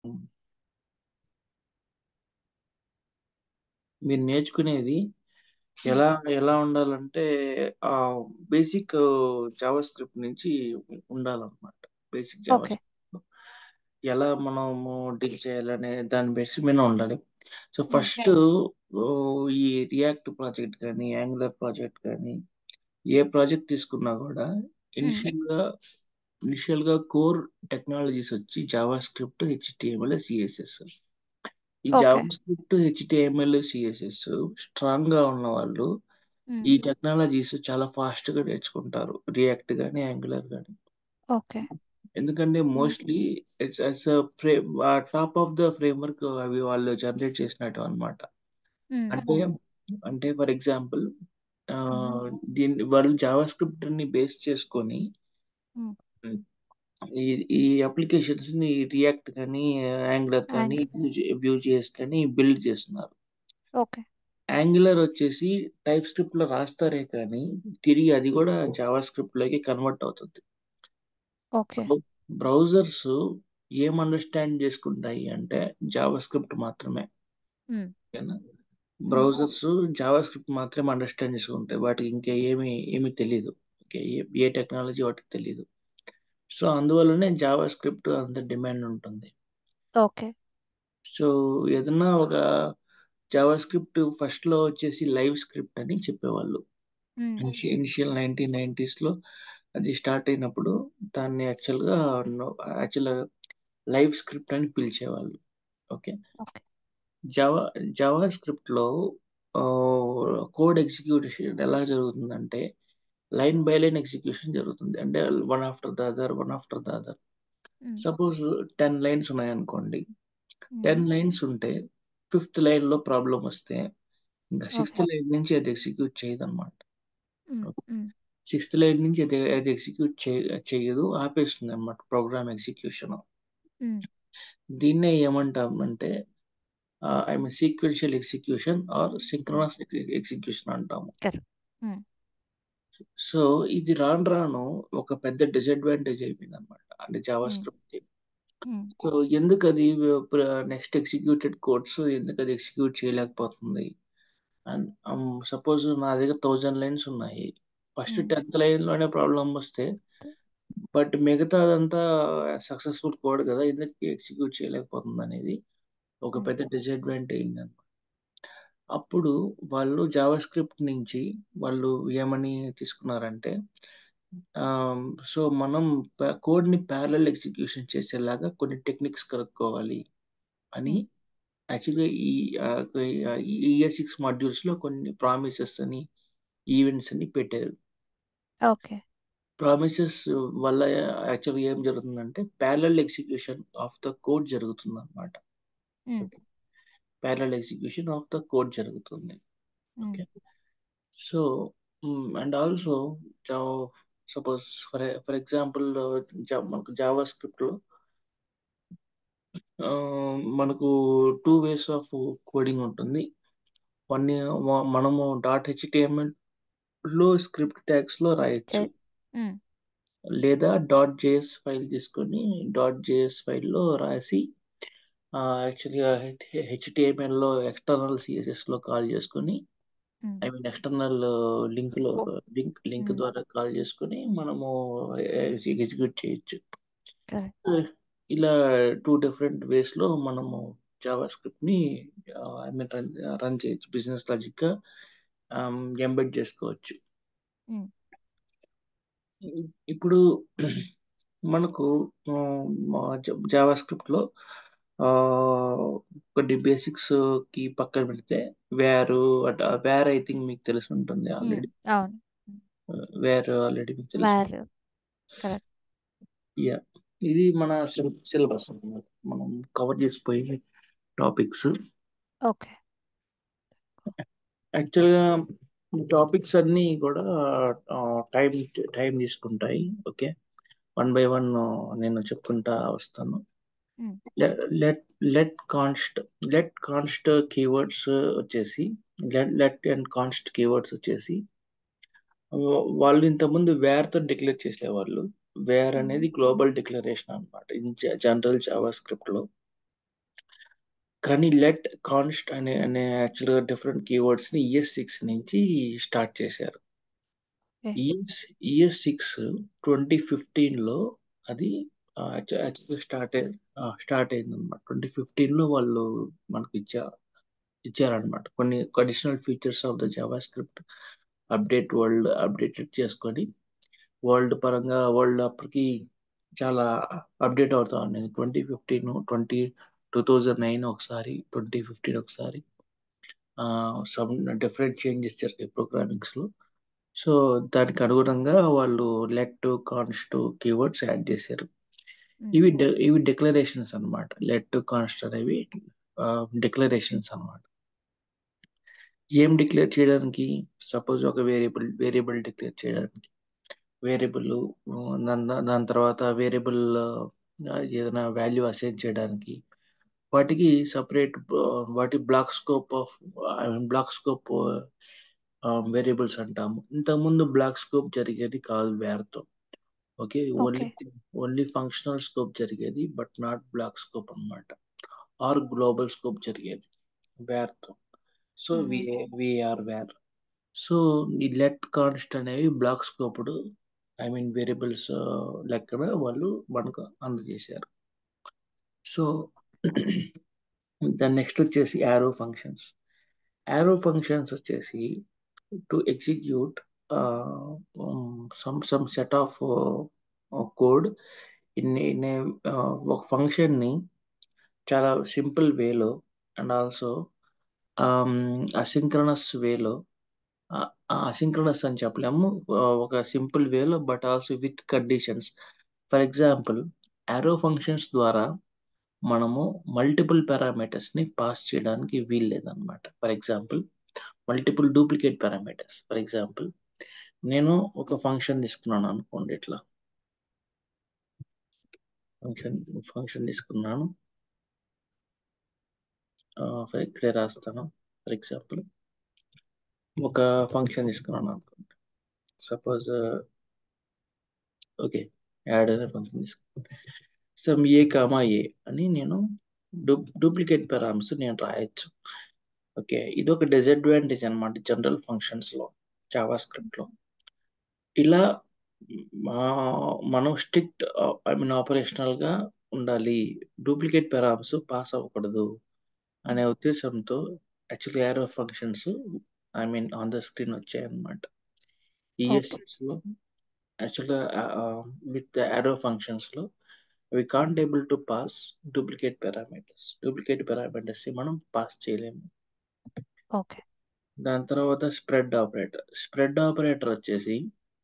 హ్మ్. మీరు నేర్చుకునేది హ్మ్. ఎలా ఎలా ఉండాలంటే ఆహ్, బేసిక్ జావా స్క్రిప్ట్ నుంచి ఉండాలనమాట. Basic Java okay. స్క్రిప్ట్ ఎలా మనము డీల్ చేయాలనే దాని బేస్ మీద ఉండాలి. సో, హ్మ్. ఫస్ట్ ఓహ్, ఈ రియాక్ట్ ప్రాజెక్ట్ గానీ, యాంగులర్ ప్రాజెక్ట్ గానీ, ఏ ప్రాజెక్ట్ తీసుకున్నా గూడా హ్మ్. ఇనిషియల్‌గా ఇనిషియల్‌గా కోర్ టెక్నాలజీస్ వచ్చి జావా స్క్రిప్ట్, హెచ్‌టీఎంఎల్, సీఎస్ఎస్. ఈ okay. JavaScript, HTML, CSS స్ట్రాంగ్‌గా ఉన్నవాళ్ళు హ్మ్. ఈ టెక్నాలజీస్ చాలా ఫాస్ట్‌గా నేర్చుకుంటారు. రియాక్ట్ గానీ, యాంగులర్ గానీ. ఓకే. ఎందుకంటే hmm. Mostly it's as a frame ah, top of the framework అవి వాళ్ళు జనరేట్ చేసినటివి అన్నమాట. హ్మ్. అంటే, హ్మ్. అంటే ఫర్ ఎగ్జాంపుల్ హ్మ్. ఆహ్, దీన్ని వాళ్ళు జావా స్క్రిప్ట్‌ని బేస్ చేసుకొని హ్మ్. హ్మ్. ఈ ఈ అప్లికేషన్స్‌ని రియాక్ట్ కానీ, యాంగులర్ కానీ, angle. Vue J Vue JS కానీ బిల్డ్ చేస్తున్నారు. ఓకే. యాంగులర్ వచ్చేసి టైప్ స్క్రిప్ట్‌లో రాస్తారే కానీ, తిరిగి అది గూడా జావా స్క్రిప్ట్‌లోకి కన్వర్ట్ అవుతుంది. ఓకే. బ్రౌ బ్రౌజర్స్ ఏం అండర్‌స్టాండ్ చేసుకుంటాయి అంటే జావా స్క్రిప్ట్ మాత్రమే. హ్మ్. ఓకేనా? హ్మ్. బ్రౌజర్స్ జావా స్క్రిప్ట్ మాత్రమే అండర్‌స్టాండ్ చేసుకుంటాయి. వాటికి ఇంకా ఏమి ఏమి తెలీదు. ఓకే. ఏ ఏ టెక్నాలజీ వాటికి తెలీదు. సో, అందువల్లనే జావా స్క్రిప్ట్ అంత డిమాండ్ ఉంటుంది. ఓకే. సో, ఏదన్నా ఒక జావా స్క్రిప్ట్ ఫస్ట్‌లో వచ్చేసి లైవ్ స్క్రిప్ట్ అని చెప్పేవాళ్ళు. హ్మ్. ఇనిషి ఇనిషియల్ 1990స్‌లో అది స్టార్ట్ అయినప్పుడు దాన్ని యాక్చువల్‌గా నో యాక్చువల్‌గా లైవ్ స్క్రిప్ట్ అని పిలిచేవాళ్ళు. ఓకే. ఓకే. జావా జావా స్క్రిప్ట్‌లో ఆహ్, కోడ్ ఎగ్జిక్యూషన్ ఎలా జరుగుతుందంటే లైన్ బై లైన్ ఎగ్జిక్యూషన్ జరుగుతుంది. అంటే one after the other, one after the other. Hmm. Suppose 10 lines ఉన్నాయనుకోండి. హ్మ్. 10 లైన్స్ ఉంటే ఫిఫ్త్ లైన్‌లో ప్రాబ్లమ్ వస్తే ఇంకా సిక్స్త్ ఓకే. లైన్ నుంచి అది ఎగ్జిక్యూట్ చేయదనమాట. హ్మ్. ఓకే. హ్మ్. సిక్స్త్ లైన్ నుంచి అది అది ఎగ్జిక్యూట్ చే చెయ్యదు. ఆపేస్తుందనమాట ప్రోగ్రామ్ ఎగ్జిక్యూషను. హ్మ్. దీన్నే ఏమంటామంటే ah, I mean sequential execution or hmm. Synchronous ఎగ్జి ఎగ్జిక్యూషన్ అంటాము. కరెక్ట్. హ్మ్. సో, ఇది రాను రాను ఒక పెద్ద డిసడ్వాంటేజ్ అయిపోయిందనమాట. అంటే జావా హ్మ్. స్క్రిప్ట్‌కి. హ్మ్. సో, ఎందుకది వ ప్ర నెక్స్ట్ ఎగ్జిక్యూటెడ్ కోడ్స్ ఎందుకది ఎగ్జిక్యూట్ చేయలేకపోతుంది? అండ్ హ్మ్, సపోజ్ నా దగ్గర 1000 లైన్స్ ఉన్నాయి. ఫస్ట్ హ్మ్. 10థ్ లైన్‌లోనే ప్రాబ్లమ్ వస్తే బట్ మిగతాదంతా సక్సెస్‌ఫుల్ కోడ్ గదా! ఎందుకు ఎగ్జిక్యూట్ చేయలేకపోతుందనేది ఒక హ్మ్. పెద్ద డిసడ్వాంటేజ్ అన్నమాట. అప్పుడు వాళ్ళు జావా స్క్రిప్ట్ నుంచి వాళ్ళు ఏమని తీసుకున్నారంటే ఆహ్, సో, మనం ప కోడ్‌ని పారలెల్ ఎగ్జిక్యూషన్ చేసేలాగా కొన్ని టెక్నిక్స్ కనుక్కోవాలి అని హ్మ్. యాక్చువల్‌గా ఈ ఆహ్, ఈ ఈఎస్6 మాడ్యూల్స్‌లో కొన్ని ప్రామిసెస్ అని, ఈవెంట్స్ అని పెట్టారు. ఓకే. ప్రామిసెస్ వల్ల యాక్చువల్‌గా ఏం జరుగుతుందంటే parallel execution of the code జరుగుతుందన్నమాట. Hmm. Okay. Parallel execution of the code జరుగుతుంది. Hmm. Okay. So, hmm. And also జావ్ suppose for a for example జా మనకు జావా స్క్రిప్ట్‌లో ఆహ్, మనకు 2 వేస్ ఆఫ్ కోడింగ్ ఉంటుంది. వన్ వ మనము డాట్ హెచ్‌టీఎంఎల్‌లో స్క్రిప్ట్ ట్యాగ్స్‌లో చే రాయొచ్చు. హ్మ్. లేదా డాట్ జేఎస్ ఫైల్ తీసుకొని డాట్ జేఎస్ ఫైల్‌లో రాసి ఆహ్, యాక్చువల్‌గా హెచ్ హెచ్‌టీఎంఎల్‌లో ఎక్స్‌టర్నల్ సీఎస్ఎస్‌లో కాల్ చేసుకొని హ్మ్. ఐ మీన్ ఎక్స్‌టర్నల్ లింక్‌లో ఓ లింక్ లింక్ హ్మ్. ద్వారా కాల్ చేసుకొని మనము ఎ ఎగ్జిక్యూట్ చేయొచ్చు. కరెక్ట్. ఆహ్, ఇలా 2 డిఫరెంట్ వేస్‌లో మనము జావా స్క్రిప్ట్‌ని ah, I mean run run చేయొచ్చు. బిజినెస్ లాజిక్‌గా ఆహ్, ఎంబెడ్ చేసుకోవచ్చు. హ్మ్. ఇ ఇప్పుడు మనకు ఆహ్, మా జ జావా స్క్రిప్ట్‌లో ఆహ్, కొన్ని బేసిక్స్‌కి పక్కన పెడితే వేర్ అట వేర్ ఐ థింక్ మీకు తెలిసుంటుంది హ్మ్. ఆల్రెడీ. అవును. హ్మ్. వేర్ ఆల్రెడీ మీకు తెలిసుంటుంది. Wear correct. యాహ్! ఇది మన సిల్ సిలబస్ అన్నమాట. మనం కవర్ చేసిపోయే టాపిక్స్. ఓకే. యాక్చువల్‌గా ఈ టాపిక్స్ అన్నీ కూడా ఆహ్, టైమ్ టైమ్ తీసుకుంటాయి. ఓకే. వన్ బై వన్ నేను చెప్పుకుంటా వస్తాను. హ్మ్. లె let let const let const keywords వచ్చేసి let let and const keywords వచ్చేసి వ వాళ్ళు ఇంతకుముందు వేర్‌తో డిక్లేర్ చేసేవాళ్ళు. Var hmm. అనేది గ్లోబల్ డిక్లరేషన్ అన్నమాట. ఇన్ జ జనరల్ జావా స్క్రిప్ట్‌లో. కానీ లెట్ కాన్స్ట్ అనే అనే యాక్చువల్గా డిఫరెంట్ కీవర్డ్స్ ని ఈఎస్ సిక్స్ నుంచి స్టార్ట్ చేశారు Okay. ES ES six twenty fifteen లో అది యాక్చువల్గా స్టార్ట్ స్టార్ట్ అయింది అనమాట ట్వంటీ ఫిఫ్టీన్ లో వాళ్ళు మనకి ఇచ్చారు ఇచ్చారనమాట కొన్ని additional features of the JavaScript update world updated చేసుకొని వరల్డ్ పరంగా వరల్డ్ అప్పటికి చాలా అప్డేట్ అవుతా ఉంది twenty fifteen twenty two thousand nine ఒకసారి ట్వంటీ ఫిఫ్టీన్ ఒకసారి సమ్ డిఫరెంట్ చేంజెస్ జరిగాయి ప్రోగ్రామింగ్స్ లో సో దానికి అనుగుణంగా వాళ్ళు లెట్ కాన్స్ట్ కీవర్డ్స్ యాడ్ చేశారు Mm. ఇవి de- ఇవి డిక్లరేషన్స్ అన్నమాట లెట్ కాన్స్ట్ అనేవి డిక్లరేషన్స్ అన్నమాట ఏం డిక్లేర్ చేయడానికి సపోజ్ ఒక వేరియబుల్ వేరియబుల్ డిక్లేర్ చేయడానికి వేరియబుల్ దాని దాని తర్వాత వేరియబుల్ ఏదైనా వాల్యూ అసైన్ చేయడానికి వాటికి సపరేట్ వాటి block scope of I mean block scope variables అంటాము ఇంతకుముందు బ్లాక్ స్కోప్ జరిగేది కాదు వేర్తో okay only only functional scope జరిగేది బట్ నాట్ బ్లాక్ స్కోప్ అన్నమాట ఆర్ గ్లోబల్ స్కోప్ జరిగేది వేర్తో so Mhm. VR var so ఈ లెట్ కాన్స్ట్ అనేవి block scoped I mean variables లెక్కన వాళ్ళు మనకు అందజేశారు సో దాని నెక్స్ట్ వచ్చేసి యారో ఫంక్షన్స్ యారో ఫంక్షన్స్ వచ్చేసి to execute some some set of code in in ఒక ఫంక్షన్ని చాలా సింపుల్ వేలో అండ్ ఆల్సో అసింక్రనస్ వేలో అసింక్రనస్ అని చెప్పలేము ఆ, ఒక సింపుల్ వేలో but also with conditions for example arrow functions ద్వారా మనము మల్టిపుల్ పారామీటర్స్ ని పాస్ చేయడానికి వీల్లేదన్నమాట for example multiple duplicate parameters for example నేను ఒక ఫంక్షన్ తీసుకున్నాను అనుకోండి ఇట్లా ఫంక్షన్ ఫంక్షన్ తీసుకున్నాను ఆ, ఫర్ ఇక్కడే రాస్తాను ఫర్ ఎగ్జాంపుల్ ఒక ఫంక్షన్ తీసుకున్నాను అనుకోండి సపోజ్ ఓకే యాడ్ అనే ఫంక్షన్ తీసుకున్నాను సమ్ ఏ కామా ఏ అని నేను డూ డూప్లికేట్ పారామ్స్ నేను రాయొచ్చు ఓకే ఇది ఒక డిసడ్వాంటేజ్ అనమాట జనరల్ ఫంక్షన్స్ లో జావా స్క్రిప్ట్ లో ఇలా మా- మనం స్ట్రిక్ట్ ఐ మీన్ ఆపరేషనల్ గా ఉండాలి డూప్లికేట్ పారామ్స్ పాస్ అవ్వకూడదు అనే ఉద్దేశంతో actually arrow functions I mean on the screen వచ్చాయన్నమాట ఈఎస్ఎస్ లో యాక్చువల్గా విత్ యారో ఫంక్షన్స్ లో we can't able to pass duplicate parameters duplicate parameters మనం పాస్ చేయలేము ఓకే దాని తర్వాత స్ప్రెడ్ ఆపరేటర్ స్ప్రెడ్ ఆపరేటర్ వచ్చేసి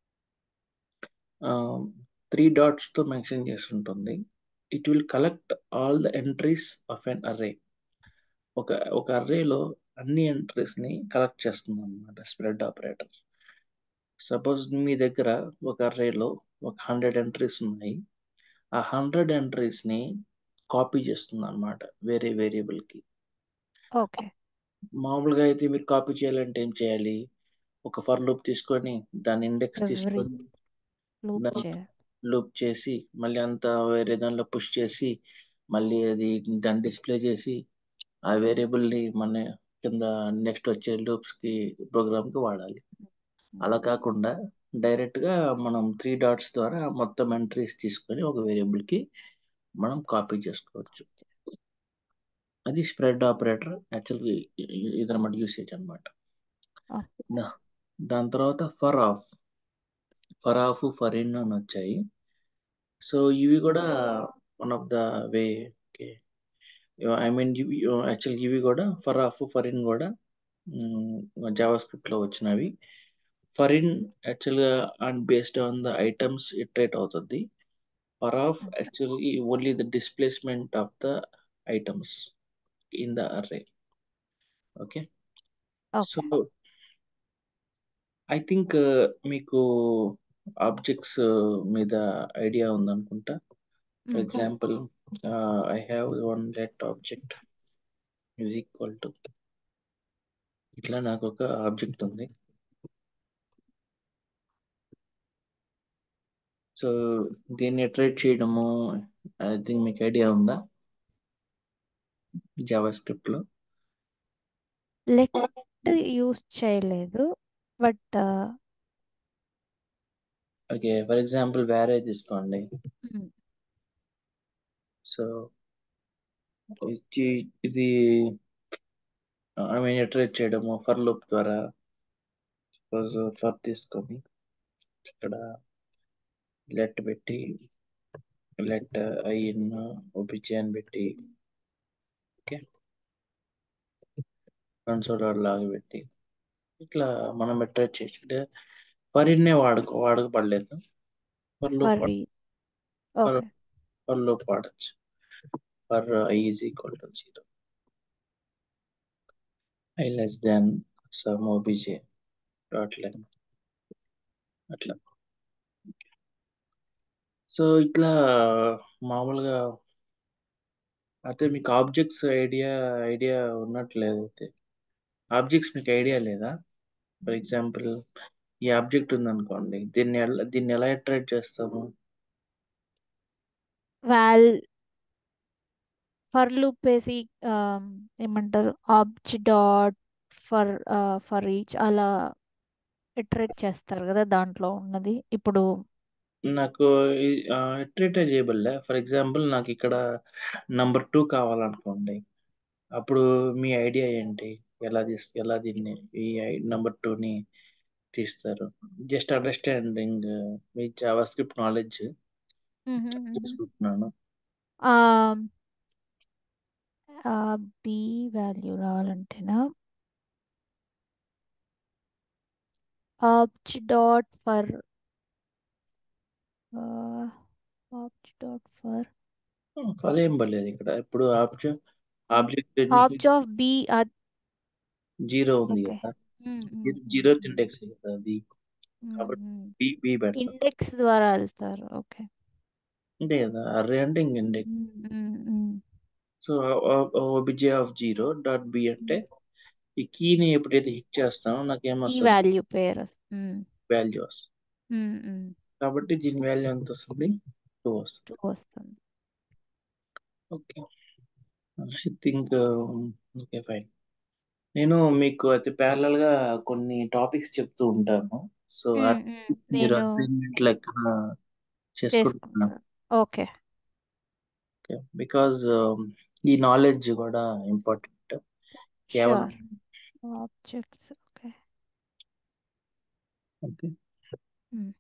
త్రీ డాట్స్ తో మెన్షన్ చేసి ఉంటుంది it will collect all the entries of an array ఒక ఒక అర్రేలో అన్ని ఎంట్రీస్ ని కలెక్ట్ చేస్తుంది అనమాట స్ప్రెడ్ ఆపరేటర్ సపోజ్ మీ దగ్గర ఒక అర్రేలో ఒక హండ్రెడ్ ఎంట్రీస్ ఉన్నాయి ఆ హండ్రెడ్ ఎంట్రీస్ ని కాపీ చేస్తుంది అనమాట వేరే వేరియబుల్ కి ఓకే మామూలుగా అయితే మీరు కాపీ చేయాలంటే ఏం చేయాలి ఒక ఫర్ లూప్ తీసుకొని దాని ఇండెక్స్ Every తీసుకొని లూప్ దాన్ని చేయాలి లూప్ చేసి మళ్ళీ అంతా వేరే దానిలో పుష్ చేసి మళ్ళీ అది దాన్ని డిస్ప్లే చేసి ఆ వేరియబుల్ ని మన కింద నెక్స్ట్ వచ్చే లూప్స్ కి ప్రోగ్రామ్ కి వాడాలి అలా కాకుండా డైరెక్ట్ గా మనం త్రీ డాట్స్ ద్వారా మొత్తం ఎంట్రీస్ తీసుకొని ఒక వేరియబుల్ కి మనం కాపీ చేసుకోవచ్చు అది స్ప్రెడ్ ఆపరేటర్ యాక్చువల్గా ఇదన్నమాట యూసేజ్ అన్నమాట ఓకే దా- దాని తర్వాత for of for of for in అని వచ్చాయి సో ఇవి కూడా one of the way okay I mean actual ఇవి కూడా ఫర్ ఆఫ్ ఫర్ ఇన్ కూడా జావా స్క్రిప్ట్ లో వచ్చినవి ఫర్ ఇన్ యాక్చువల్గా and based on the items iterate అవుతుంది for of actually only the displacement of the items in the array okay so okay I think మీకు objects మీద idea ఉందనుకుంటా for example I have one let object is equal to ఇట్లా నాకు ఒక object ఉంది so దీన్ని treat చేయడము I think మీకు ఐడియా ఉందా జావా స్క్రిప్ట్లో లెట్ యూస్ చేయలేదు బట్ ఓకే ఫర్ ఎగ్జాంపుల్ వేరే తీసుకోండి సో ఇది ఇది ఐ మీన్ ఇటరేట్ చేయడము ఫర్ లూప్ ద్వారా సపోజ్ ఫర్ తీసుకొని ఇక్కడ లెట్ పెట్టి లెట్ ఐ ఇన్ ఓపిచి అని పెట్టి ఓకే కన్సోల్ లాగా పెట్టి ఇట్లా మనం ఇటరేట్ చేయొచ్చు అంటే ఫర్ ఇన్నే వాడుకో వాడకపడలేదు for loop for okay for loop వాడచ్చు for I is equal to zero I less than some OBJ dot line అట్లా సో ఇట్లా మామూలుగా అయితే మీకు ఆబ్జెక్ట్స్ ఐడియా ఐడియా ఉన్నట్లేదు అయితే ఆబ్జెక్ట్స్ మీకు ఐడియా లేదా ఫర్ ఎగ్జాంపుల్ ఈ ఆబ్జెక్ట్ ఉందనుకోండి దీన్ని ఎలా దీన్ని ఎలా ఇటరేట్ చేస్తాము వాల్ ఫర్ లూప్ వేసి ఏమంటారు obj dot for for each అలా ఇటరేట్ చేస్తారు కదా దాంట్లో ఉన్నది ఇప్పుడు నాకు ఇటరేటే చేయబడలే ఫర్ ఎగ్జాంపుల్ నాకు ఇక్కడ నంబర్ టూ కావాలనుకోండి అప్పుడు మీ ఐడియా ఏంటి ఎలా తీస్ ఎలా దీన్ని ఈ నంబర్ టూని తీస్తారు జస్ట్ అండర్స్టాండింగ్ మీ జావా స్క్రిప్ట్ నాలెడ్జ్ తీసుకుంటున్నాను బి వాల్యూ రావాలంటేనా obj dot for obj dot for for ఏం పర్లేదు ఇక్కడ ఇప్పుడు object object obj of B zero ఉంది ఓకే కదా జీరో ఇండెక్స్ కదా అది కాబట్టి బి బి పెడతాం ఇండెక్స్ ద్వారా వెళ్తారు ఓకే అంతే కదా అర్రే అంటే ఇంక index so OBJ of zero dot B అంటే ఈ కీని ఎప్పుడైతే హిట్ చేస్తానో నాకు ఈ ఏమొస్తుంది వాల్యూ పేరు వాల్యూ వస్తుంది కాబట్టి దీని వాల్యూ ఎంత వస్తుంది టూ వస్తుంది వస్తుంది okay I think okay fine నేను మీకు అయితే ప్యారలల్ గా కొన్ని టాపిక్స్ చెప్తూ ఉంటాను సో మీరు నేను అసైన్మెంట్ లెక్కన చేసుకుంటున్నాను చేసుకుంటాను ఓకే బికాజ్ ఈ నాలెడ్జ్ కూడా ఇంపార్టెంట్ కేవలం sure objects okay okay Hmm.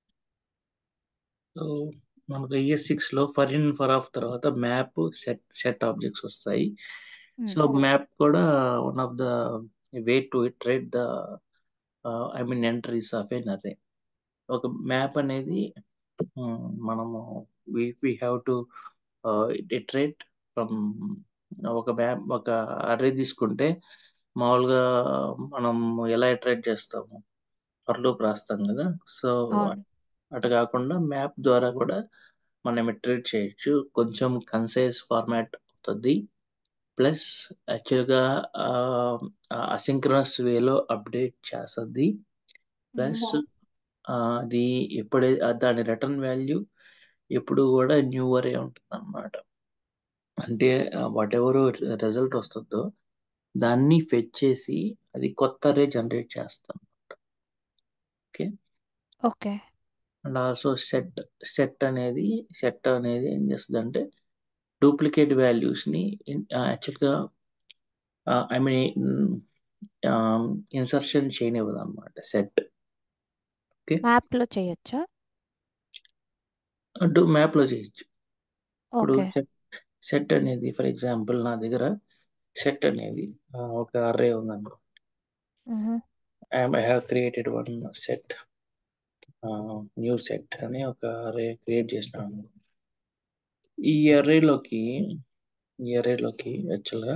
So మనకు ఐఎస్ సిక్స్ లో ఫర్ ఇన్ ఫర్ ఆఫ్ తర్వాత మ్యాప్ సెట్ సెట్ ఆబ్జెక్ట్స్ వస్తాయి సో మ్యాప్ కూడా one of the way to iterate the I mean entries of an array ఒక map అనేది um, మనము we we have to iterate from ఒక map ఒక array తీసుకుంటే మామూలుగా మనం ఎలా ఇటరేట్ చేస్తాము ఫర్ లూప్ రాస్తాం కదా సో అవును అటు కాకుండా మ్యాప్ ద్వారా కూడా మనం ఇటరేట్ చేయొచ్చు కొంచెం కన్సైజ్ ఫార్మాట్ అవుతుంది ప్లస్ యాక్చువల్గా అసింక్రనస్ వేలో అప్డేట్ చేస్తుంది ప్లస్ అది ఎప్పుడే దాని రిటర్న్ వాల్యూ ఎప్పుడు కూడా న్యూ అరే ఉంటుంది అన్నమాట అంటే వాట్ ఎవర్ రిజల్ట్ వస్తుందో దాన్ని ఫెచ్ చేసి అది కొత్త అరే జనరేట్ చేస్తాం okay okay and also set set అనేది సెట్ అనేది ఏం చేస్తుంది అంటే డూప్లికేట్ వాల్యూస్ని యాక్చువల్గా ఐ మీన్ ఇన్సర్షన్ చేయనివ్వదు అనమాట సెట్ ఓకే మ్యాప్ లో చేయొచ్చా అంటూ మ్యాప్లో చేయొచ్చు ఇప్పుడు ఓకే సెట్ సెట్ అనేది ఫర్ ఎగ్జాంపుల్ నా దగ్గర సెట్ అనేది ఆ, ఒక అర్రే ఉందనుకో I have created one set new set అని ఒక అర్రే క్రియేట్ చేసినాను ఈ అర్రేలోకి ఈ అర్రేలోకి యాక్చువల్గా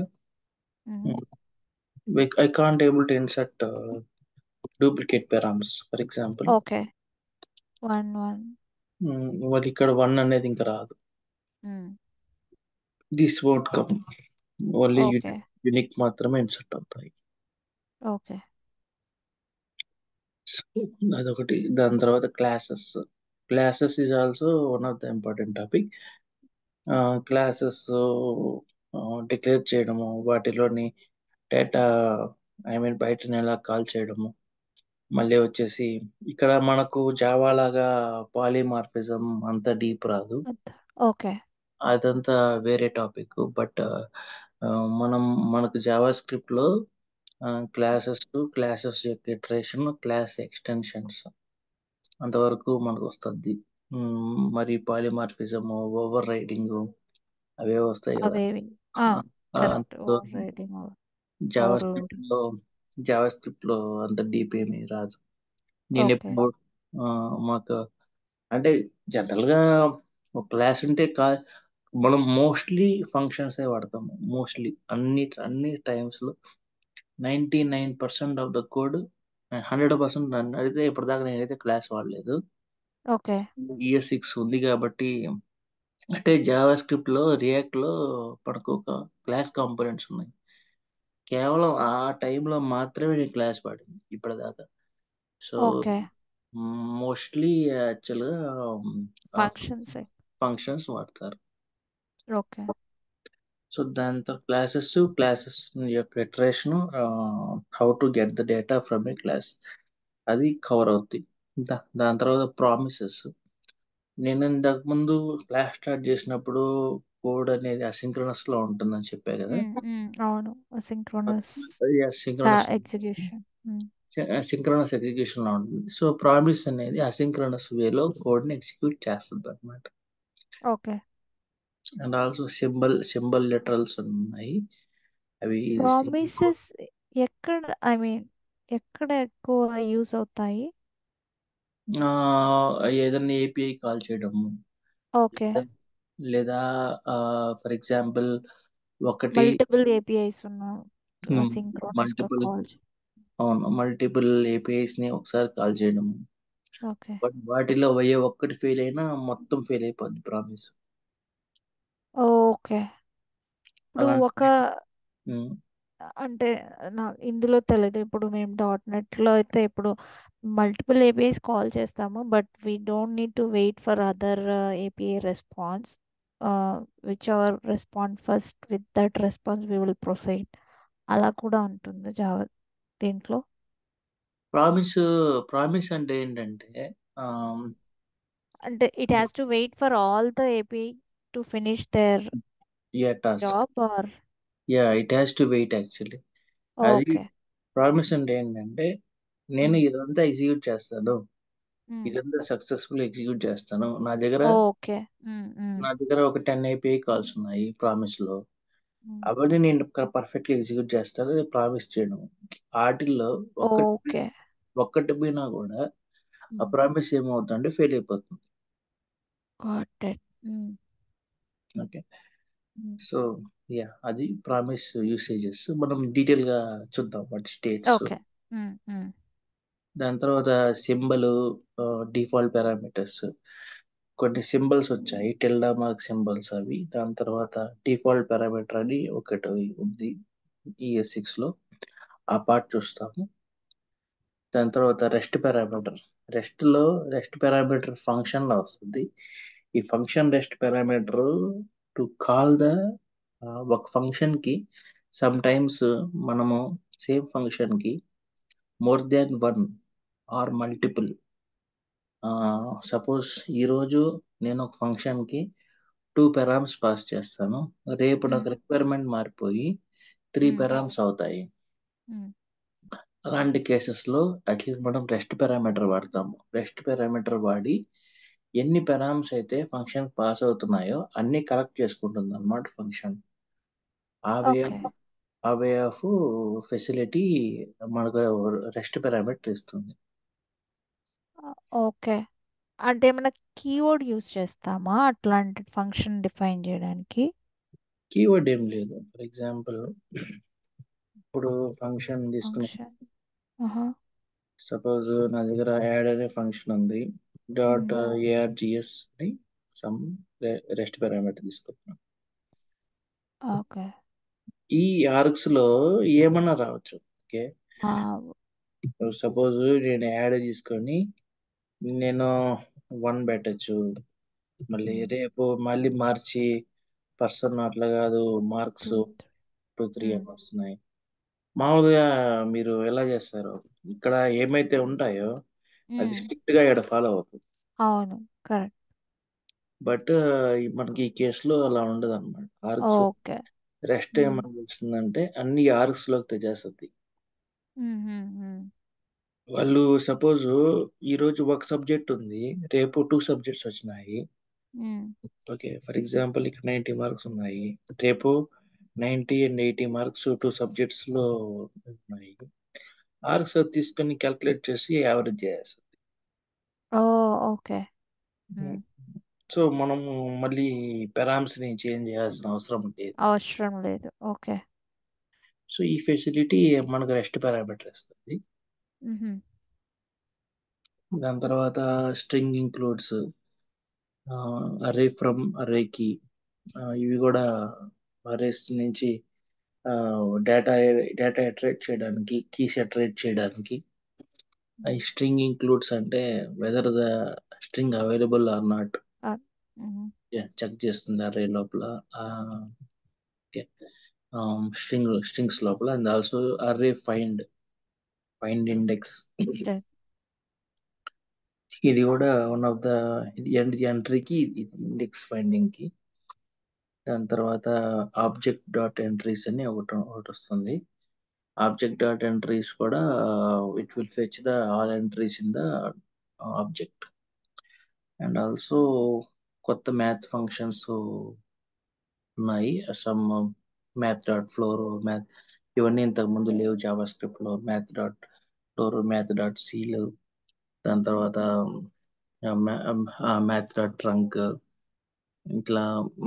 I can't able to insert duplicate params for example okay one one మరి ఇక్కడ వన్ అనేది ఇంకా రాదు this won't come only okay unique మాత్రమే ఇన్సర్ట్ అవుతాయి ఓకే So, అదొకటి దాని తర్వాత classes classes is also one of the important topic classes declare చేయడము వాటిలోని డేటా ఐ మీన్ బయటని ఎలా కాల్ చేయడము మళ్ళీ వచ్చేసి ఇక్కడ మనకు జావా లాగా పాలిమార్ఫిజం అంత డీప్ రాదు ఓకే అదంతా వేరే టాపిక్ బట్ మనం మనకు జావా స్క్రిప్ట్ లో క్లాసెస్ క్లాసెస్ యొక్క ఇటరేషన్ క్లాస్ ఎక్స్టెన్షన్స్ అంతవరకు మనకు వస్తుంది మ్, మరి పాలిమార్ఫిజం ఓవర్ రైడింగ్ అవే వస్తాయి కదా అవేవి ఆ, కరెక్ట్ అంత overriding Java overloading. Script లో జావా స్క్రిప్ట్ లో అంత డీప్ ఏమీ రాదు నేను ఓకే ఎప్పుడు ఆ, మాకు అంటే జనరల్ గా ఒక క్లాస్ ఉంటే కా మనం మోస్ట్లీ ఫంక్షన్స్ వాడతాము మోస్ట్లీ అన్ని అన్ని టైమ్స్ లో ninety nine percent of the code hundred percent అయితే ఇప్పటిదాకా నేనైతే క్లాస్ వాడలేదు ఓకే ఇయర్ సిక్స్ ఉంది కాబట్టి అంటే జావా స్క్రిప్ట్ లో రియాక్ట్ లో మనకు ఒక క్లాస్ కాంపోనెంట్స్ ఉన్నాయి కేవలం ఆ టైంలో మాత్రమే నేను క్లాస్ వాడింది ఇప్పటిదాకా సో ఓకే మోస్ట్లీ యాక్చువల్గా ఫంక్షన్స్ ఫంక్షన్స్ వాడతారు ఓకే సో దాంతో క్లాసెస్ క్లాసెస్ యొక్క iteration how to get the data from a class అది కవర్ అవుద్ది దా దాని తర్వాత ప్రామిసెస్ నేను ఇంతకు ముందు క్లాస్ స్టార్ట్ చేసినప్పుడు కోడ్ అనేది అసింక్రనస్ లో ఉంటుందని చెప్పా కదా అవును సింక్రోనస్ అది అసింక్రనస్ ఎగ్జిక్యూషన్ సింక్రనస్ ఎగ్జిక్యూషన్ లో ఉంటుంది సో ప్రామిస్ అనేది అసింక్రనస్ వేలో కోడ్ ని ఎగ్జిక్యూట్ చేస్తుంది అనమాట okay and also symbol symbol literals ఉన్నాయి అవి ప్రామిసెస్ ఎక్కడ ఐ మీన్ ఎక్కడ ఎక్కువ యూస్ అవుతాయి ఆ, ఏదైనా ఏపీఐ కాల్ చేయడము ఓకే లేదా ఫర్ ఎగ్జాంపుల్ ఒకటి మల్టిపుల్ ఏపీఐస్ ఉన్నావు సింక్రోనస్ మల్టిపుల్ కాల్ అవును మల్టిపుల్ ఏపీఐస్ ని ఒకసారి కాల్ చేయడము ఓకే బట్ వాటిలో ఏ ఒక్కటి ఫెయిల్ అయినా మొత్తం ఫెయిల్ అయిపోద్ది ప్రామిస్ ఓకే ఇప్పుడు అలాంటి ఒక ఉమ్, అంటే నా ఇందులో తెలియదు ఇప్పుడు మేము డాట్ నెట్లో అయితే ఇప్పుడు మల్టిపుల్ ఏపీఐస్ కాల్ చేస్తాము but we don't need to wait for other API response whichever response first with that response we will proceed అలా కూడా ఉంటుంది జావా దీంట్లో ప్రామిస్ ప్రామిస్ అంటే ఏంటంటే ఆమ్, అంటే it has to wait for all the API to finish their yeah task job or yeah it has to wait actually అది okay promise అంటే ఏంటంటే నేను ఇదంతా ఎగ్జిక్యూట్ చేస్తాను ఇదంతా సక్సెస్ఫుల్ ఎగ్జిక్యూట్ చేస్తాను నా దగ్గర ఓకే నా దగ్గర ఒక టెన్ ఏపీఐ కాల్స్ ఉన్నాయి ప్రామిస్ లో అవన్నీ నేను పర్ఫెక్ట్ గా ఎగ్జిక్యూట్ చేస్తాను ప్రామిస్ చేయడం వాటిల్లో ఒక్కటి ఓకే ఒక్కటి పోయినా కూడా ఆ ప్రామిస్ ఏమవుతుందంటే ఫెయిల్ అయిపోతుంది got it okay so yeah అది ప్రామిస్ యూసేజెస్ మనం డీటెయిల్ గా చూద్దాం వాటి స్టేట్స్ ఓకే దాని తర్వాత సింబల్ డిఫాల్ట్ పారామీటర్స్ కొన్ని సింబల్స్ వచ్చాయి టెల్డా మార్క్ సింబల్స్ అవి దాని తర్వాత డిఫాల్ట్ పారామీటర్ అని ఒకటి ఉంది ఈఎస్ సిక్స్ లో ఆ పార్ట్ చూస్తాము దాని తర్వాత రెస్ట్ పారామీటర్ రెస్ట్ లో రెస్ట్ పారామీటర్ ఫంక్షన్ లో వస్తుంది ఈ function rest parameter to call the ఒక ఫంక్షన్ కి సమ్ టైమ్స్ మనము సేమ్ ఫంక్షన్ కి more than one or multiple suppose ఈరోజు నేను ఒక ఫంక్షన్ కి టూ పెరామ్స్ పాస్ చేస్తాను రేపు నాకు రిక్వైర్మెంట్ మారిపోయి త్రీ పెరామ్స్ అవుతాయి అలాంటి కేసెస్ లో అట్లీస్ట్ మనం రెస్ట్ పారామీటర్ వాడతాము రెస్ట్ పారామీటర్ వాడి ఎన్ని పెరామ్స్ అయితే ఫంక్షన్ పాస్ అవుతున్నాయో అన్ని కలెక్ట్ చేసుకుంటుంది అనమాట ఫంక్షన్ ఆ వే ఆఫ్ ఆ వే ఆఫ్ ఫెసిలిటీ మనకు రెస్ట్ పారామీటర్ ఇస్తుంది ఓకే అంటే ఏమైనా కీవర్డ్ యూస్ చేస్తామా అట్లాంటి ఫంక్షన్ డిఫైన్ చేయడానికి కీవర్డ్ ఏం లేదు ఫర్ ఎగ్జాంపుల్ ఇప్పుడు ఫంక్షన్ తీసుకుని ఫంక్షన్ సపోజ్ నా దగ్గర యాడ్ అనే ఫంక్షన్ ఉంది డాట్ ఏఆర్జిఎస్ అని సమ్ రెస్ట్ పారామీటర్ తీసుకుంటున్నాను ఓకే ఈ ఆర్క్స్ లో ఏమన్నా రావచ్చు ఓకే సపోజ్ నేను యాడ్ తీసుకొని నేను వన్ పెట్టచ్చు మళ్ళీ రేపు మళ్ళీ మార్చి పర్సన్ అట్లా కాదు మార్క్స్ టూ టూ త్రీ మ్మ్. అని వస్తున్నాయి మామూలుగా మీరు ఎలా చేస్తారు ఇక్కడ ఏమైతే ఉంటాయో అది మ్మ్. స్ట్రిక్ట్ గా ఇక్కడ ఫాలో అవుతుంది అవును కరెక్ట్ బట్ మనకి ఈ కేసులో అలా ఉండదు అనమాట ఆర్క్స్ ఓకే రెస్ట్ మ్మ్. ఏమని చేస్తుందంటే అన్ని ఆర్క్స్ లోకి తెచ్చేస్తుంది మ్మ్, మ్మ్, మ్మ్. వాళ్ళు సపోజ్ ఈ రోజు ఒక సబ్జెక్ట్ ఉంది రేపు టూ సబ్జెక్ట్స్ వచ్చినాయి మ్మ్. ఓకే ఫర్ ఎగ్జాంపుల్ ఇక్కడ నైంటీ మార్క్స్ ఉన్నాయి రేపు ninety and eighty marks two subjects లో ఉన్నాయి మార్క్స్ తీసుకొని క్యాల్కులేట్ చేసి యావరేజ్ చేసేస్తుంది ఓ ఓకే మ్మ్. సో మనము మళ్ళీ పెరామ్స్ ని చేంజ్ చేయాల్సిన అవసరం లేదు అవసరం లేదు ఓకే సో ఈ ఫెసిలిటీ మనకు రెస్ట్ పారామీటర్ ఇస్తుంది మ్మ్. దాని తర్వాత స్ట్రింగ్ ఇంక్లూడ్స్ అరే ఫ్రమ్ అరేకి ఇవి కూడా అరేస్ నుంచి డేటా డేటా అట్రాక్ట్ చేయడానికి కీస్ అట్రాక్ట్ చేయడానికి ఈ స్ట్రింగ్ ఇంక్లూడ్స్ అంటే whether the string available or not ఆ, మ్మ్. చెక్ చేస్తుంది అరే లోపల స్ట్రింగ్ స్ట్రింగ్స్ లోపల and also array find find index Right. ఇది కూడా వన్ ఆఫ్ ద ఇది ఎండ్ ఎంట్రీకి ఇండెక్స్ ఫైండింగ్ కి దాని తర్వాత ఆబ్జెక్ట్ డాట్ ఎంట్రీస్ అని ఒకటి ఒకటి వస్తుంది ఆబ్జెక్ట్ డాట్ ఎంట్రీస్ కూడా it will fetch the all entries in the object and also కొత్త మ్యాథ్ ఫంక్షన్స్ ఉన్నాయి some math dot floor math ఇవన్నీ ఇంతకు ముందు లేవు జావా స్క్రిప్ట్ లో math dot floor math dot ceil దాని తర్వాత మ్యాథ్ డాట్ ట్రంక్ ఇట్లా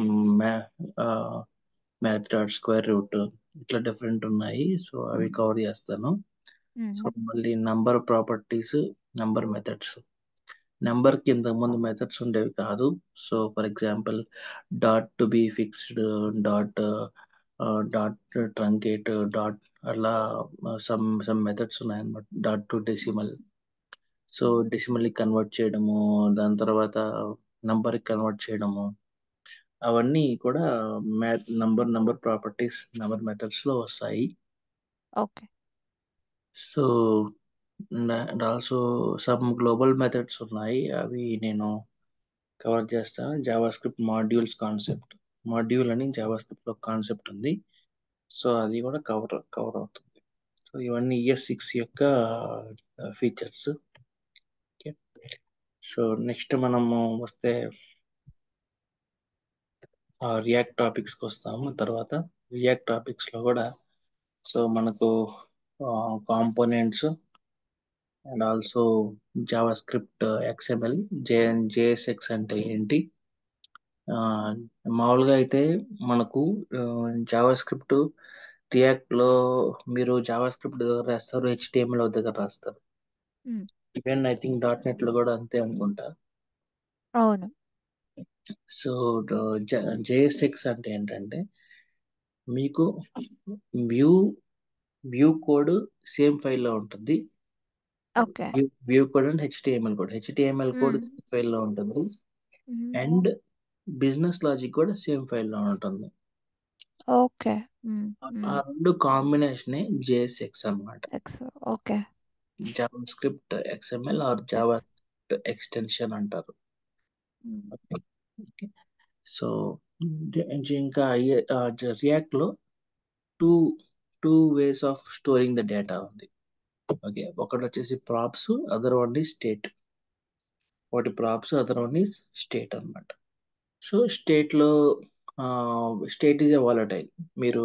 మ్యాథ్ డాట్ స్క్వేర్ రూట్ ఇట్లా డిఫరెంట్ ఉన్నాయి సో అవి కవర్ చేస్తాను సో మ్మ్. మళ్ళీ number properties number methods number కి ఇంతకు ముందు మెథడ్స్ ఉండేవి కాదు so for example dot to be fixed dot dot truncate dot అలా సమ్ సమ్ మెథడ్స్ ఉన్నాయన్నమాట dot to decimal so decimal convert చేయడము దాని తర్వాత నంబర్ కన్వర్ట్ చేయడము అవన్నీ కూడా math number number properties number methods లో వస్తాయి okay so and also some global methods ఉన్నాయి అవి నేను కవర్ చేస్తాను JavaScript modules concept module అని జావా స్క్రిప్ట్ లో కాన్సెప్ట్ ఉంది సో అది కూడా కవర్ కవర్ అవుతుంది సో ఇవన్నీ ఇయర్ సిక్స్ యొక్క ఫీచర్స్ ఓకే సో నెక్స్ట్ మనము వస్తే రియాక్ట్ టాపిక్స్కి వస్తాము తర్వాత రియాక్ట్ టాపిక్స్ లో కూడా సో మనకు components and also JavaScript XML J JSX అంటే ఏంటి ఆ, మామూలుగా అయితే మనకు జావా స్క్రిప్ట్ రియాక్ట్ లో మీరు జావా స్క్రిప్ట్ దగ్గర రాస్తారు హెచ్టిఎంఎల్ దగ్గర రాస్తారు మ్మ్. Even I think dot net లో కూడా అంతే అనుకుంటా అవును సో జేఎస్ఎక్స్ అంటే ఏంటంటే మీకు వ్యూ వ్యూ కోడ్ సేమ్ ఫైల్లో ఉంటుంది okay view view code and HTML code HTML code మ్మ్. సేమ్ ఫైల్లో ఉంటుంది మ్మ్. అండ్ బిజినెస్ లాజిక్ కూడా సేమ్ ఫైల్లో ఉంటుంది ఓకే మ్మ్. ఆ మ్మ్. రెండు కాంబినేషనే జేఎస్ఎక్స్ అన్నమాట X okay JavaScript XML or Java extension అంటారు మ్మ్. ఓకే సో ఇంకా రియాక్ట్ లో two two ways of storing the data ఉంది ఓకే ఒకటి వచ్చేసి ప్రాప్స్ అదర్ వన్ ఈ స్టేట్ ఒకటి props other one is state అన్నమాట సో స్టేట్ లో స్టేట్ ఈజ్ ఏ వాలటైల్ మీరు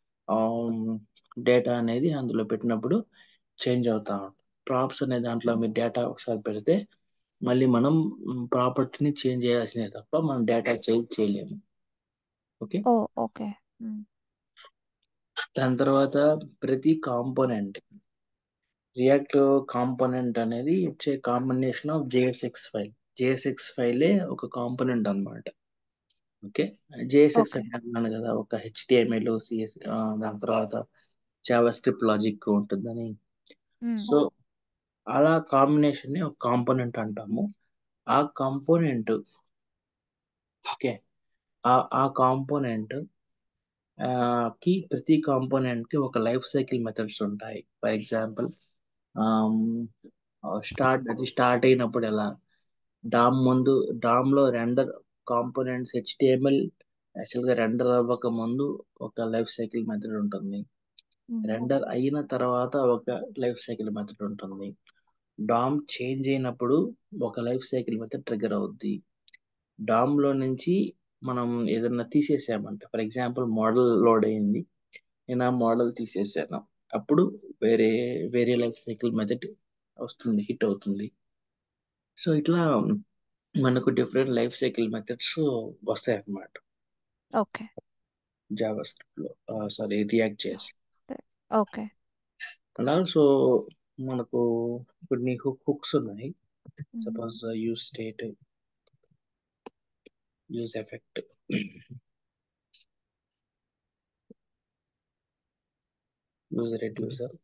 డేటా అనేది అందులో పెట్టినప్పుడు చేంజ్ అవుతా ఉంటుంది ప్రాప్స్ అనే దాంట్లో మీరు డేటా ఒకసారి పెడితే మళ్ళీ మనం ప్రాపర్టీని చేంజ్ చేయాల్సిందే తప్ప మనం డేటా చేంజ్ చేయలేము ఓకే ఓ ఓకే మ్మ్. దాని తర్వాత ప్రతి కాంపోనెంట్ రియాక్ట్ కాంపోనెంట్ అనేది it's a combination of JSX file JSX ఫైలే ఒక కాంపోనెంట్ అన్నమాట ఓకే జేఎస్ఎక్స్ ఓకే అంటే అన్నాను కదా ఒక హెచ్టిఎంఎల్ సిఎస్ దాని తర్వాత జావా స్క్రిప్ట్ లాజిక్ ఉంటుందని మ్మ్. సో అలా కాంబినేషన్ ని ఒక కాంపోనెంట్ అంటాము ఆ కాంపోనెంట్ ఓకే ఆ ఆ కాంపోనెంట్ కి ప్రతి కాంపోనెంట్ కి ఒక లైఫ్ సైకిల్ మెథడ్స్ ఉంటాయి ఫర్ ఎగ్జాంపుల్ స్టార్ట్ అది స్టార్ట్ అయినప్పుడు ఎలా డామ్ ముందు డామ్ లో రెండర్ కాంపోనెంట్స్ హెచ్టిఎంఎల్ యాక్చువల్ గా రెండర్ అవ్వక ముందు ఒక లైఫ్ సైకిల్ మెథడ్ ఉంటుంది రెండర్ అయిన తర్వాత ఒక లైఫ్ సైకిల్ మెథడ్ ఉంటుంది డామ్ చేంజ్ అయినప్పుడు ఒక లైఫ్ సైకిల్ మెథడ్ ట్రిగర్ అవుద్ది డామ్ లో నుంచి మనం ఏదన్నా తీసేసామంటే ఫర్ ఎగ్జాంపుల్ మోడల్ లోడ్ అయింది నేను ఆ మోడల్ తీసేసాను అప్పుడు వేరే వేరే లైఫ్ సైకిల్ మెథడ్ వస్తుంది హిట్ అవుతుంది సో ఇట్లా మనకు డిఫరెంట్ లైఫ్ సైకిల్ మెథడ్స్ వస్తాయి అన్నమాట ఓకే జావా స్క్రిప్ట్ లో సారీ రియాక్ట్ చేసి ఓకే అండ్ ఆల్సో మనకు కొన్ని హుక్ హుక్స్ ఉన్నాయి suppose use state use effect use reducer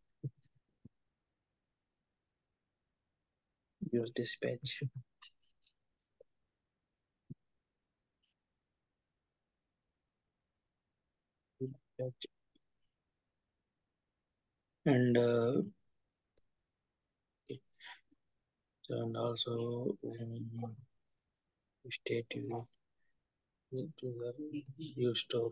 use dispatch and uh, so and also um, state you to the you store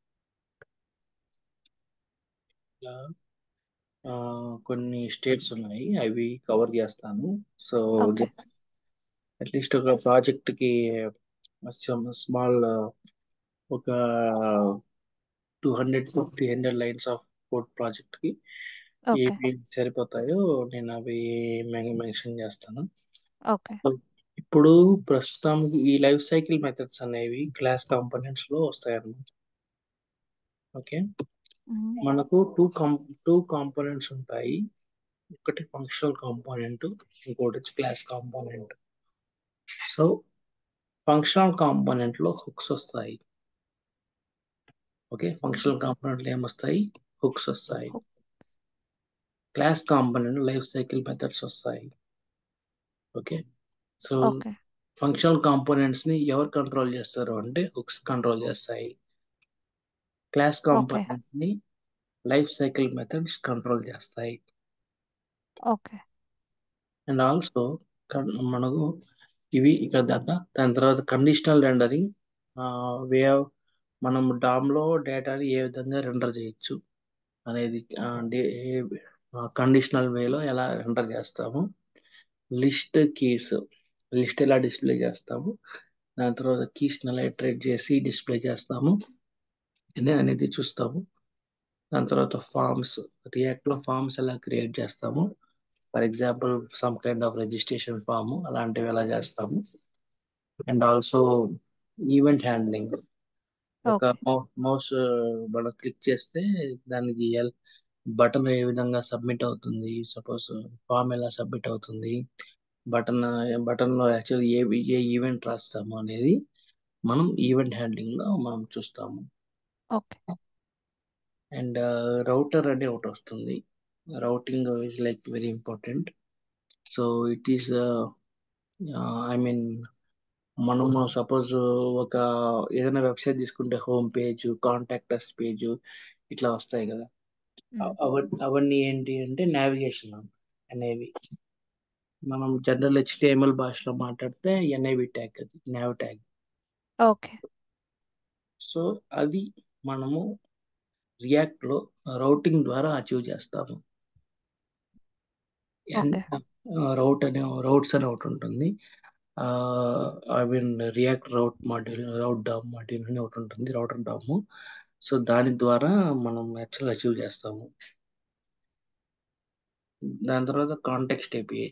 ఇలా ఆ, కొన్ని states ఉన్నాయి అవి కవర్ చేస్తాను సో Okay. అట్లీస్ట్ ఒక ప్రాజెక్ట్ కి స్మాల్ ఒక two hundred three hundred lines of code project కి ఓకే ఏవి సరిపోతాయో నేను అవి మెన్షన్ చేస్తాను ఓకే ఇప్పుడు ప్రస్తుతం ఈ లైఫ్ సైకిల్ మెథడ్స్ అనేవి క్లాస్ కాంపోనెంట్స్ లో వస్తాయి అన్నమాట ఓకే మనకు టూ కాం టూ కాంపోనెంట్స్ ఉంటాయి ఒకటి ఫంక్షనల్ కాంపోనెంట్ ఇంకోటి వచ్చి class component so functional component లో హుక్స్ వస్తాయి ఓకే ఫంక్షనల్ కాంపోనెంట్ లో ఏమొస్తాయి హుక్స్ వస్తాయి class component life cycle methods వస్తాయి okay so okay functional components ని ఎవరు కంట్రోల్ చేస్తారు అంటే హుక్స్ కంట్రోల్ చేస్తాయి క్లాస్ కాంపోనెంట్స్ ని లైఫ్ సైకిల్ మెథడ్స్ కంట్రోల్ చేస్తాయి ఓకే అండ్ ఆల్సో మనకు ఇవి ఇక్కడ దాకా దాని తర్వాత కండిషనల్ రెండరింగ్ వే మనం డామ్ లో డేటాని ఏ విధంగా రెండర్ చేయొచ్చు అనేది కండిషనల్ వేలో ఎలా రెండర్ చేస్తాము లిస్ట్ కీస్ లిస్ట్ ఎలా డిస్ప్లే చేస్తాము దాని తర్వాత కీస్ ఎలా ట్రేట్ చేసి డిస్ప్లే చేస్తాము అనే- అనేది చూస్తాము దాని తర్వాత ఫార్మ్స్ రియాక్ట్ లో ఫార్మ్స్ ఎలా క్రియేట్ చేస్తాము for example some kind of registration form అలాంటివి ఎలా చేస్తాము అండ్ ఆల్సో ఈవెంట్ హ్యాండ్లింగ్ ఒక మౌస్ మనం క్లిక్ చేస్తే దానికి బటన్ ఏ విధంగా సబ్మిట్ అవుతుంది సపోజ్ ఫామ్ ఎలా సబ్మిట్ అవుతుంది బటన్ బటన్ లో యాక్చువల్ ఏ ఏ ఈవెంట్ రాస్తాము అనేది మనం ఈవెంట్ హ్యాండ్లింగ్ లో మనం చూస్తాము ఓకే అండ్ రౌటర్ అనే ఒకటి వస్తుంది routing is like very important so it is I mean మనము సపోజ్ ఒక ఏదైనా వెబ్సైట్ తీసుకుంటే హోమ్ పేజ్ కాంటాక్టర్స్ పేజ్ ఇట్లా వస్తాయి కదా అవ- అవ- అవన్నీ ఏంటి అంటే నావిగేషన్ అనేవి మనం జనరల్ హెచ్టిఎంఎల్ భాషలో మాట్లాడితే ఎన్ఐవి ట్యాగ్ అది నావ్ ట్యాగ్ ఓకే సో అది మనము రియాక్ట్ లో రౌటింగ్ ద్వారా అచీవ్ చేస్తాము రౌట్ అనే రౌట్స్ అనే ఒకటి ఉంటుంది I mean React route module route DOM module అని ఒకటి ఉంటుంది రౌటర్ డామ్ సో దాని ద్వారా మనం యాక్చువల్ అచీవ్ చేస్తాము దాని తర్వాత context API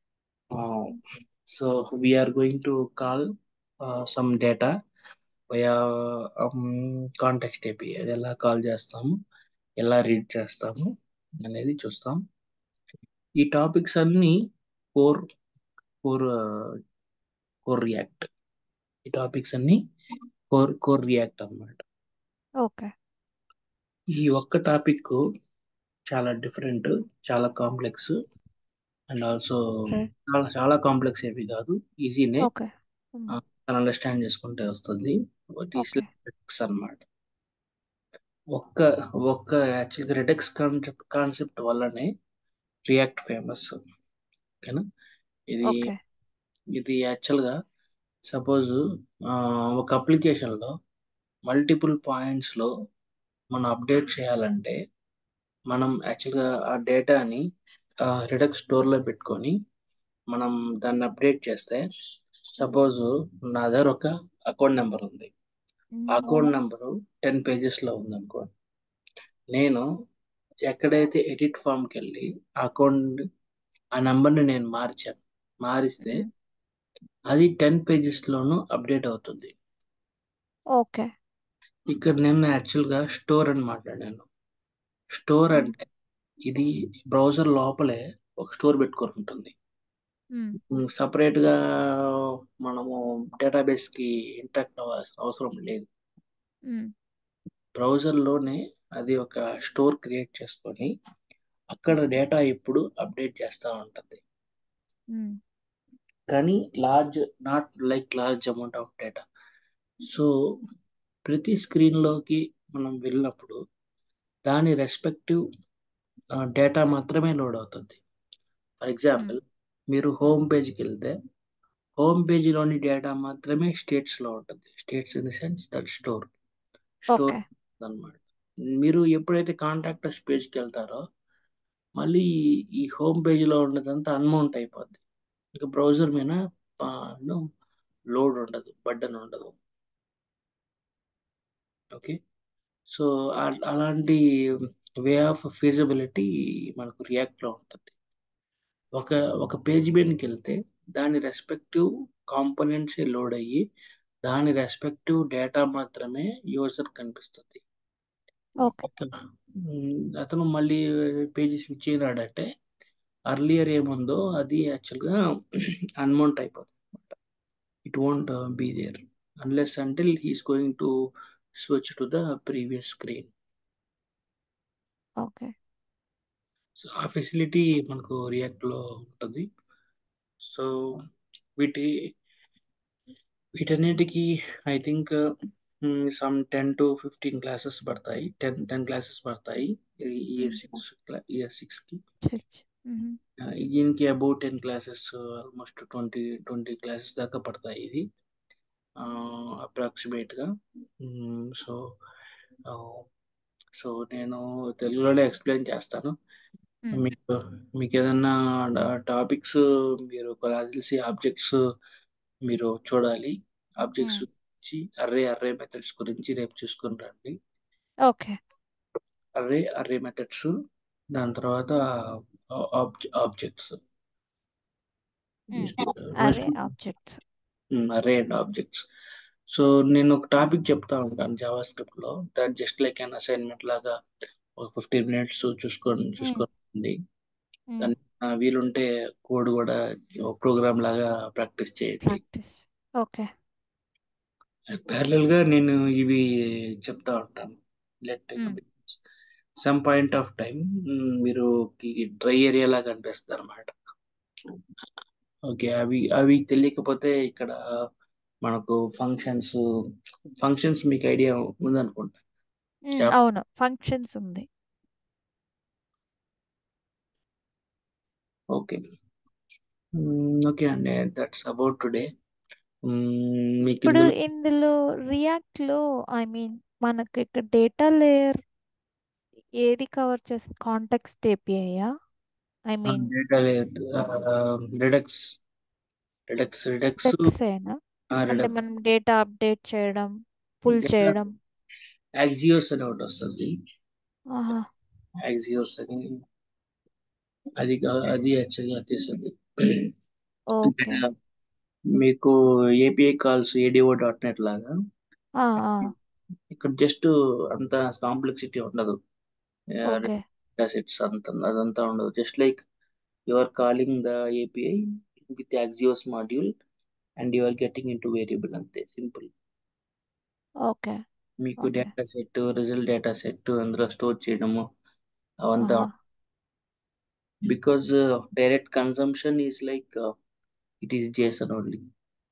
so we're going to call some data via context API అది ఎలా కాల్ చేస్తాము ఎలా రీడ్ చేస్తాము అనేది చూస్తాం ఈ టాపిక్స్ అన్ని కోర్ కోర్ కోర్ రియాక్ట్ ఈ టాపిక్స్ అన్ని కోర్ కోర్ రియాక్ట్ అన్నమాట ఓకే ఈ ఒక్క టాపిక్ చాలా డిఫరెంట్ చాలా కాంప్లెక్స్ అండ్ ఆల్సో Okay. చాలా చాలా కాంప్లెక్స్ ఏవి కాదు ఈజీనే ఓకే అండర్స్టాండ్ చేసుకుంటే వస్తుంది వాట్ ఈస్ ఓకే రెడెక్స్ అన్నమాట ఒక్క ఒక్క యాక్చువల్గా రెడెక్స్ కాన్సెప్ట్ కాన్సెప్ట్ వల్లనే రియాక్ట్ ఫేమస్ ఓకేనా ఇది ఓకే ఇది యాక్చువల్గా సపోజ్ ఒక అప్లికేషన్లో మల్టిపుల్ పాయింట్స్లో మనం అప్డేట్ చేయాలంటే మనం యాక్చువల్గా ఆ డేటాని రిడక్స్ స్టోర్లో పెట్టుకొని మనం దాన్ని అప్డేట్ చేస్తే సపోజ్ నా దగ్గర ఒక అకౌంట్ నెంబర్ ఉంది ఆ అకౌంట్ నెంబరు టెన్ పేజెస్లో ఉంది అనుకోండి నేను ఎక్కడైతే ఎడిట్ ఫామ్కి వెళ్ళి ఆ అకౌంట్ ఆ నెంబర్ని నేను మార్చాను మారిస్తే అది టెన్ పేజెస్లోనూ అప్డేట్ అవుతుంది ఓకే ఇక్కడ నేను యాక్చువల్గా స్టోర్ అని మాట్లాడాను స్టోర్ అంటే ఇది బ్రౌజర్ లోపలే ఒక స్టోర్ పెట్టుకొని ఉంటుంది సపరేట్ గా మనము డేటాబేస్ కి ఇంటరాక్ట్ అవ్వాల్సిన అవసరం లేదు బ్రౌజర్ లోనే అది ఒక స్టోర్ క్రియేట్ చేసుకొని అక్కడ డేటా ఎప్పుడు అప్డేట్ చేస్తూ ఉంటుంది కానీ large not like large amount of data so ప్రతి స్క్రీన్లోకి మనం వెళ్ళినప్పుడు దాని రెస్పెక్టివ్ డేటా మాత్రమే లోడ్ అవుతుంది ఫర్ ఎగ్జాంపుల్ మీరు హోమ్ పేజ్కి వెళ్తే హోమ్ పేజీలోని డేటా మాత్రమే స్టేట్స్లో ఉంటుంది states in the sense that store store అనమాట మీరు ఎప్పుడైతే కాంటాక్టర్స్ పేజ్కి వెళ్తారో మళ్ళీ ఈ హోమ్ పేజీలో ఉన్నదంతా అన్మౌంట్ అయిపోద్ది ఇంకా బ్రౌజర్ మీద లోడ్ ఉండదు బడ్డన్ ఉండదు ఓకే సో అలాంటి వే ఆఫ్ ఫీజిబిలిటీ మనకు రియాక్ట్లో ఉంటుంది ఒక ఒక పేజ్ మీదకి వెళ్తే దాని రెస్పెక్టివ్ కాంపోనెంట్స్ లోడ్ అయ్యి దాని రెస్పెక్టివ్ డేటా మాత్రమే యూజర్ కనిపిస్తుంది అతను మళ్ళీ పేజీ స్విచ్ అయినాడంటే అర్లియర్ ఏముందో అది యాక్చువల్గా అన్మౌంట్ అయిపోతుంది అనమాట it won't be there unless until he's going to switch to the previous screen okay so ఆ ఫెసిలిటీ మనకు రియాక్ట్లో ఉంటుంది సో వీటి వీటన్నిటికీ I think some ten to fifteen classes పడతాయి టెన్ టెన్ క్లాసెస్ పడతాయి ఇయర్ సిక్స్ ఇయర్ సిక్స్కి దీనికి about ten classes almost twenty twenty classes దాకా పడతాయి ఇది అప్రాక్సిమేట్గా సో సో నేను తెలుగులోనే ఎక్స్ప్లెయిన్ చేస్తాను మీకు మీకు ఏదన్నా టాపిక్స్ మీరు నాకు తెలిసి ఆబ్జెక్ట్స్ మీరు చూడాలి ఆబ్జెక్ట్స్ గురించి అర్రే అర్రే మెథడ్స్ గురించి రేపు చూసుకుని రండి ఓకే అర్రే అర్రే మెథడ్స్ దాని తర్వాత objects array objects array and objects so నేను ఒక టాపిక్ చెప్తా ఉంటాను జావా స్క్రిప్ట్ లో that just like an assignment లాగా ఒక ఫిఫ్టీన్ మినిట్స్ చూసుకోండి చూసుకోండి దాని వీలుంటే కోడ్ కూడా ప్రోగ్రామ్ లాగా ప్రాక్టీస్ చేయండి ఓకే ప్యారలల్ గా నేను ఇవి చెప్తా ఉంటాను let some point of time మీరు డ్రై ఏరియా లాగా అనిపిస్తుంది అనమాట ఓకే అవి అవి తెలియకపోతే ఇక్కడ మనకు ఫంక్షన్స్ ఫంక్షన్స్ మీకు ఐడియా ఉందనుకుంటా అవును ఫంక్షన్స్ ఉంది ఓకే ఓకే అండి దట్స్ అబౌట్ టుడే మీకు ఇప్పుడు ఇందులో రియాక్ట్ లో ఐ మీన్ మనకు ఇక్కడ డేటా లేయర్ ఏది కవర్ చేస్తుంది కాంటెక్స్ట్ ఏపీఐయా I mean data layer Redux Redux Redux ఏనా అంటే మనం డేటా అప్డేట్ చేయడం పుల్ చేయడం యాక్సియోస్ అని ఒకటి వస్తుంది ఆహా యాక్సియోస్ అని అది అది యాక్చువల్గా తీస్తుంది ఓకే మీకు API calls ADO dot NET లాగా ఇక్కడ జస్ట్ అంత కాంప్లెక్సిటీ ఉండదు ఓకే సెట్స్ అంత అదంతా ఉండదు just like you are calling the API with Axios module and you are getting in to variable అంతే సింపుల్ ఓకే మీకు data set result data set అందులో స్టోర్ చేయడము అవంతా because direct consumption is like it is JSON only